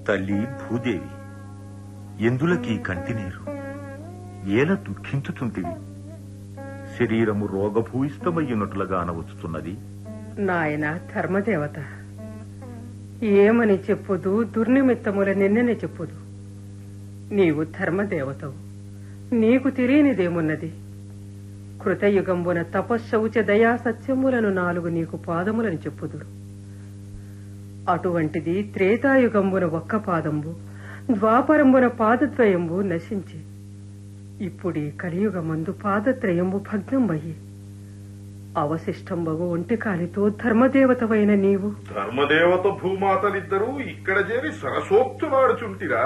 తల్లి భూదేవి ఎందులకీ కంటినీరు ఏల దుఃఖించుచుంటివి శరీరము రోగభూయిష్టమయ్యున్నట్లుగా అనవచ్చుతున్నది నాయన ధర్మదేవత ఏమని చెప్పుదు దుర్నిమిత్తముల నిన్ననే చెప్పుదు నీవు ధర్మదేవతవు నీకు తెలియనిదేమున్నది కృతయుగంబున తపశ్శౌచ దయా సత్యములను నాలుగు నీకు పాదములను చెప్పుదురు అటువంటిది త్రేతాయుగంబున ఒక్క పాదంబు ద్వాపరంబున పాదద్వయంబు నశించి ఇప్పుడీ కలియుగమందు పాదత్రయంబు భగ్నంబయ్యి అవశిష్టంబగు ఒంటి కాలితో ధర్మదేవతవైన నీవు ధర్మదేవత భూమాతలిద్దరూ ఇక్కడ చేరి సరసోక్తులాడుచుంటిరా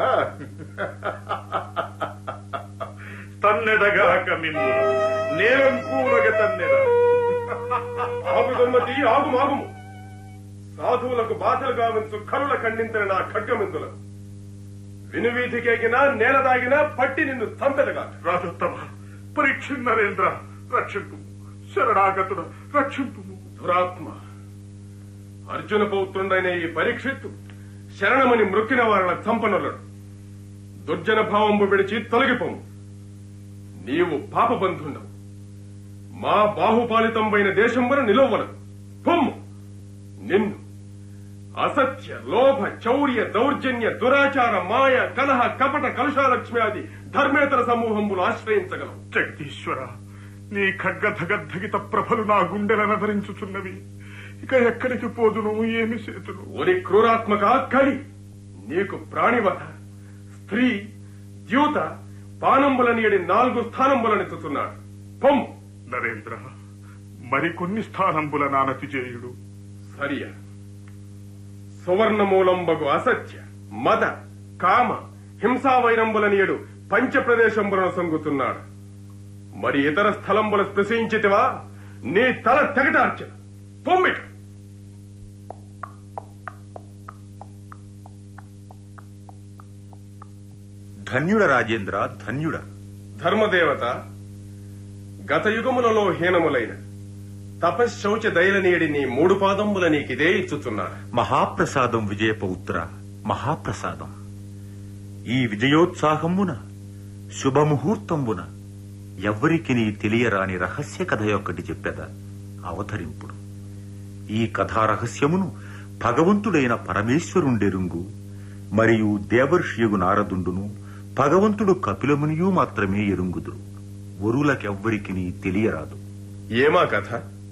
తన్నెడగాక మిమ్ము నేలంకూలగ తన్నెడ ఆగు దొమ్మతి ఆగు మాగుము సాధువులకు బాధలు గావించు కరుల ఖండించిన నా ఖడ్గమిందుల వినువీధికెగినా నేల దాగినా పట్టి నిన్ను చంపెదగా రాజోత్తమ పరీక్ష నరేంద్ర రక్షింపు శరణాగతుడ రక్షింపు దురాత్మ అర్జున పౌత్రుడైన ఈ పరీక్షిత్తు శరణమని మృక్కిన వారిన చంపనులడు దుర్జన భావంబు విడిచి తొలగిపోము నీవు పాపబంధుండవు మా బాహుపాలితంపైన దేశంబున నిలవలను పొమ్ము నిన్ను అసత్య లోభ చౌర్య దౌర్జన్య దురాచార మాయ కలహ కపట కలుషాలక్ష్మి ధర్మేతర సమూహంబులు ఆశ్రయించగలవు జగదీశ్వర నీ ఖడ్గధగద్ధగిత ప్రభలు నా గుండెలనధరించుచున్నవి ఇక ఎక్కడికి పోదును ఏమి చేతును ఒరి క్రూరాత్మక కలి నీకు ప్రాణివధ స్త్రీ ద్యూత పానంబులనియడి నాలుగు స్థానంబులనెత్తుతున్నాడు పొమ్ము నరేంద్ర మరికొన్ని స్థానంబుల నానతి చేయుడు సరియ సువర్ణమూలంబగు అసత్య మద కామ హింసావైరంబులనియడు పంచప్రదేశంబులను సంగుతున్నాడు మరి ఇతర స్థలంబుల స్పృశించితివా నీ తల తెగటార్చ పొమ్మిట ధన్యుడ రాజేంద్ర ధన్యుడ ధర్మదేవత గత యుగములలో హీనములైన తపశ్శౌచ దయలనీయడి నీ మూడు పాదంబుల నీకిదే ఇచ్చుతున్నాడు మహాప్రసాదం విజయపౌత్ర మహాప్రసాదం ఈ విజయోత్సాహమున శుభముహూర్తంబున ఎవ్వరికి నీ తెలియరాని రహస్య కథ యొక్కటి చెప్పెద అవతరింపుడు ఈ కథా రహస్యమును భగవంతుడైన పరమేశ్వరుండెరుంగు మరియు దేవర్షియగు నారదుండును భగవంతుడు కపిలమునియు మాత్రమే ఎరుంగుదురు వరులకెవ్వరికి తెలియరాదు ఏమా కథ